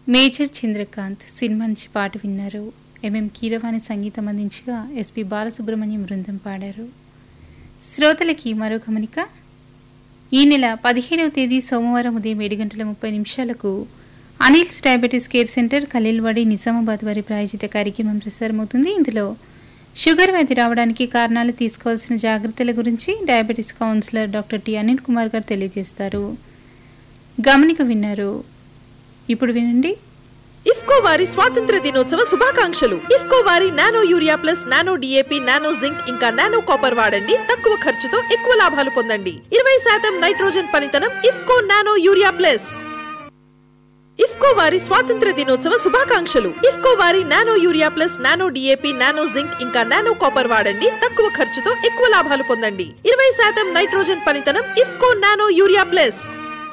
major Chandrakant cinema నుంచి పాట విన్నారు ఎంఎం కీరవాణి సంగీతం అందించగా ఎస్పి బాలసుబ్రహ్మణ్యం బృందం పాడారు శ్రోతలకి మరో గమనిక ఈ నెల పదిహేడవ తేదీ సోమవారం ఉదయం ఏడు గంటల ముప్పై నిమిషాలకు Anil's diabetes care centre Khaleelwadi Nizamabad వారి ప్రాయోజిత కార్యక్రమం ప్రసారమవుతుంది ఇందులో షుగర్ వ్యాధి రావడానికి కారణాలు తీసుకోవాల్సిన జాగ్రత్తల గురించి diabetes counsellor doctor T Anil Kumar garu తెలియజేస్తారు గమనిక విన్నారు ఇప్పుడు వినండి ఇఫ్కో వారి స్వాతంత్ర దినోత్సవ శుభాకాంక్షలు ఇఫ్కో వారి nano urea plus nano DAP nano zinc ఇంకా నానో కాపర్ వాడండి తక్కువ ఖర్చుతో ఎక్కువ లాభాలు పొందండి ఇరవై శాతం నైట్రోజన్ పనితనం IFFCO nano urea plus IFFCO వారి స్వాతంత్ర దినోత్సవ శుభాకాంక్షలు ఇఫ్కో వారి nano urea plus nano DAP nano zinc ఇంకా నానో కాపర్ వాడండి తక్కువ ఖర్చుతో ఎక్కువ లాభాలు పొందండి ఇరవై శాతం నైట్రోజన్ పనితనం ఇఫ్కో నానో యూరియా ప్లస్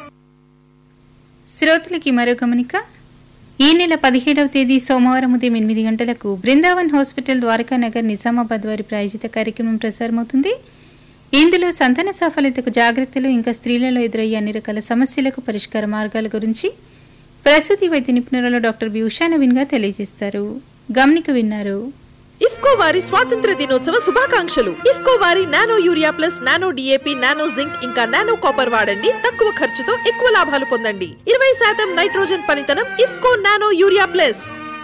శ్రోతలకి మరో గమనిక ఈ నెల పదిహేడవ తేదీ సోమవారం ఉదయం ఎనిమిది గంటలకు బృందావన్ హాస్పిటల్ ద్వారకా నగర్ నిజామాబాద్ వారి ప్రాయోజిత కార్యక్రమం ప్రసారమవుతుంది ఇందులో సంతాన సాఫల్యతకు జాగ్రత్తలు ఇంకా స్త్రీలలో ఎదురయ్యే అన్ని రకాల సమస్యలకు పరిష్కార మార్గాల గురించి ప్రసూతి వైద్య నిపుణురాలు డాక్టర్ బి ఉషా నవీన్ గారు తెలియజేస్తారు గమనిక విన్నారు ఇఫ్కో వారి స్వాతంత్ర దినోత్సవ శుభాకాంక్షలు ఇఫ్కో వారి nano urea plus nano DAP nano zinc ఇంకా నానో కాపర్ వాడండి తక్కువ ఖర్చుతో ఎక్కువ లాభాలు పొందండి ఇరవై శాతం నైట్రోజన్ పనితనం ఇఫ్కో నానో యూరియా ప్లస్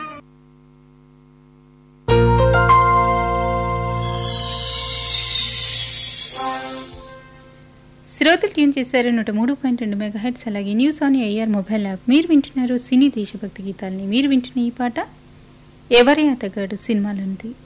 శ్రోతలు ట్యూన్ చేశారు నూట మూడు పాయింట్ రెండు మెగా హెడ్స్ అలాగే news on AIR mobile app మీరు వింటున్నారు సినీ దేశభక్తి గీతాల్ని మీరు వింటున్న ఈ పాట ఎవరే అతగాడు సినిమాలోనిది